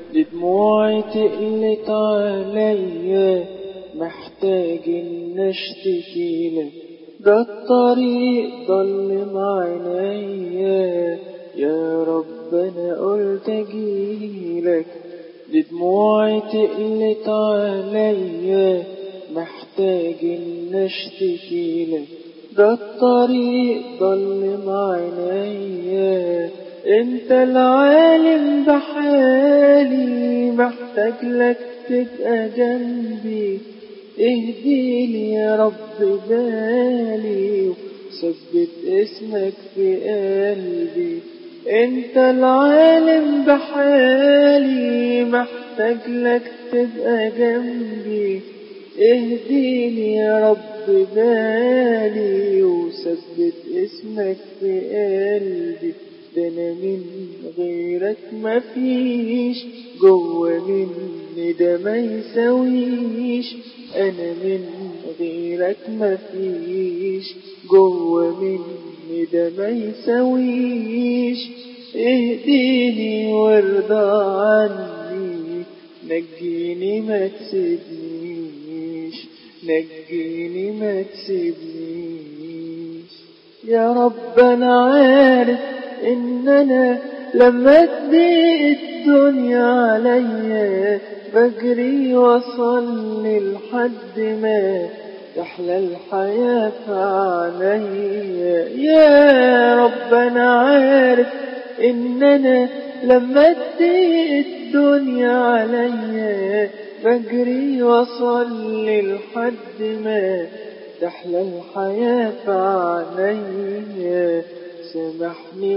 دي دموعي تقلت عليا محتاج ان اشتكي لك ده الطريق ضل عينيا يا رب انا قلت اجيلك دي دموعي تقلت عليا محتاج ان اشتكي لك ده الطريق ضل عينيا انت العالم بحالي محتاج لك تبقى جنبي اهديني يا رب بالي وثبت اسمك في قلبي انت العالم بحالي محتاج لك تبقى جنبي اهديني يا رب بالي وثبت اسمك في قلبي ده انا من غيرك مفيش جوه مني ده ما يساويش انا من غيرك مفيش جوه مني ده ما يساويش اهديني وارضى عني نجيني ما تسيبنيش نجيني ما تسيبنيش يا رب انا عارف ان انا لما تضيق الدنيا عليا بجري واصلي لحد ما تحلى الحياة في عينيا يا رب انا عارف ان انا لما تضيق الدنيا عليا بجري واصلي لحد ما تحلى الحياة في عينيا سامحني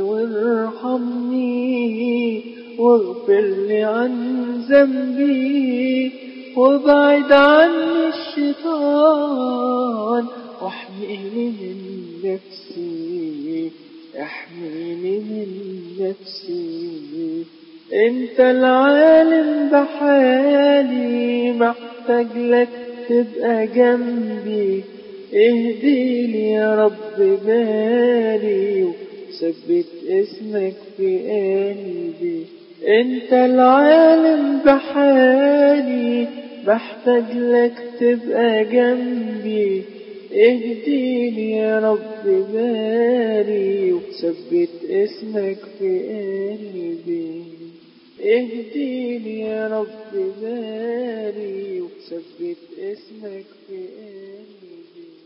وارحمني واغفر لي عن ذنبي وابعد عني الشيطان واحميني من نفسي احميني من نفسي انت العالم بحالي محتاج لك تبقى جنبي اهديني يا رب بالي وثبت اسمك في قلبي انت العالم بحالي بحتاج لك تبقى جنبي اهديني يا رب بالي وثبت اسمك في قلبي اهديني يا رب بالي وثبت اسمك في قلبي